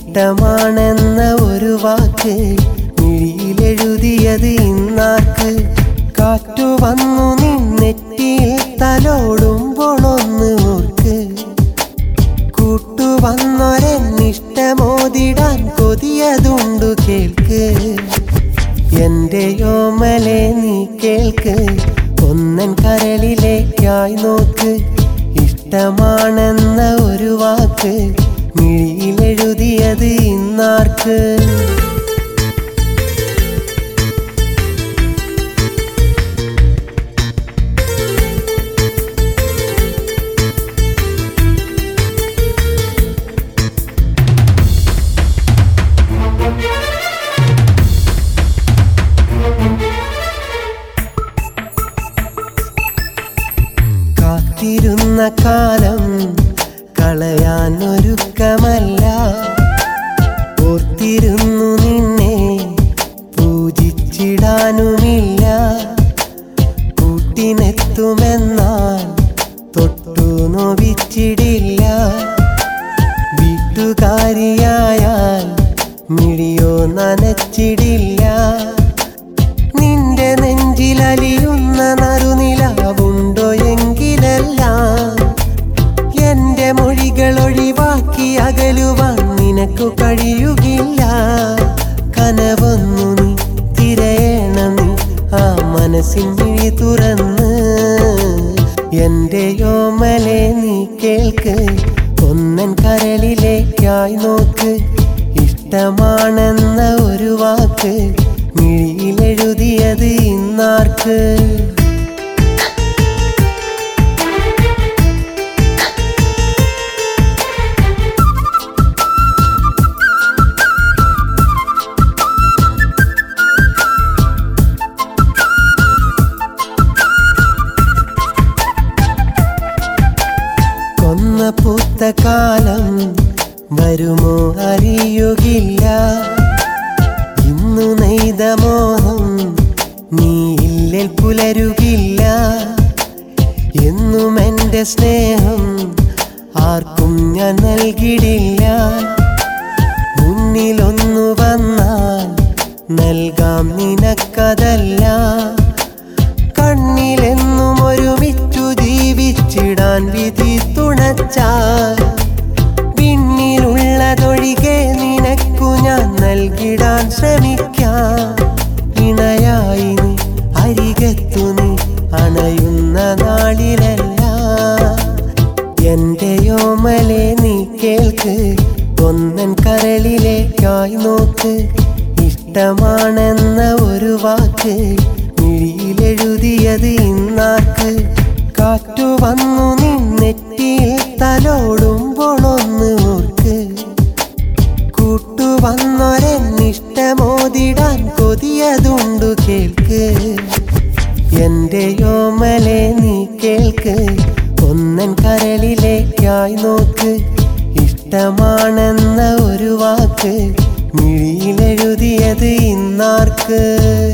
ഇഷ്ടമാണെന്ന ഒരു വാക്ക് മിഴിയിലെഴുതിയത് ഇന്നാർക്ക് കാറ്റു വന്നു നിന്നെറ്റിയിൽ തലോടുമ്പോൾ ഒന്ന് ഓർക്ക് കൂട്ടുവന്നൊരെന്നിഷ്ടമോതിടാൻ കൊതിയതുണ്ടു കേൾക്ക് എന്റെ യോമലെ നീ കേൾക്ക് ഒന്നൻ കരളിലേക്കായി നോക്ക് ഇഷ്ടമാണെന്ന ഒരു വാക്ക് മിഴിയിലെഴുതിയത് ഇന്നാർക്ക് കാത്തിരുന്ന കാലം കളയാൻ ഒരുക്കമല്ല ഓർത്തിരുന്നു നിന്നെ പൂജിച്ചിടാനുമില്ല കൂട്ടിനെത്തുമെന്നാൽ തൊട്ടു നോവിച്ചിടില്ല വീട്ടുകാരിയായാൽ മിഴിയോ നനച്ചിടില്ല നിന്റെ നെഞ്ചിലലിയുന്ന നറുനിലാവുണ്ടോ എങ്കിലെല്ലാം എന്റെ മൊഴികൾ ഒഴിവാക്കി അകലുവാൻ നിനക്കു കഴിയുകില്ല കനവൊന്നു നീ തിരയണം നീ ആ മനസ്സിൻ മിഴി തുറന്ന് എന്റെ യോമലെ നീ കേൾക്ക് ഒന്നൻ കരളിലേക്കായി നോക്ക് ഇഷ്ടമാണെന്ന ഒരു വാക്ക് മിഴിയിലെഴുതിയത് ഇന്നാർക്ക് കൊന്ന പൂത്ത കാലം വരുമോ അറിയുകില്ല ഇന്നു നെയ്ത മോഹം നീ ഇല്ലിൽ പുലരുകില്ല എന്നും എൻ്റെ സ്നേഹം ആർക്കും ഞാൻ നൽകിടില്ല മുന്നിലൊന്നു വന്നാൽ നൽകാം നിനക്കതല്ല കണ്ണിലെന്നും ഒരുമിച്ചു ജീവിച്ചിടാൻ വിധി തുണച്ചാൽ പിന്നിലുള്ളതൊഴികെ നിനക്കു ഞാൻ നൽകിടാൻ ശ്രമിക്കാം ഇണയായി നീ അരികത്തു നീ അണയുന്ന നാളിലല്ല എന്റെ യോമലെ നീ കേൾക്ക് ഒന്നൻ കരളിലേക്കായി നോക്ക് ഇഷ്ടമാണെന്ന ഒരു വാക്ക് മിഴിയിലെഴുതിയത് ഇന്നാർക്ക് കാറ്റു വന്നു നിന്നെറ്റിയിൽ തലോടുമ്പോൾ ഒന്ന് ഓർക്ക് കൂട്ടുവന്നൊരെന്നിഷ്ടമോതിടാൻ കൊതിയതുണ്ടു കേൾക്ക് എന്റെ യോമലെ നീ കേൾക്ക് ഒന്നൻ കരളിലേക്കായി നോക്ക് ഇഷ്ടമാണെന്ന ഒരു വാക്ക് മിഴിയിലെഴുതിയത് ഇന്നാർക്ക്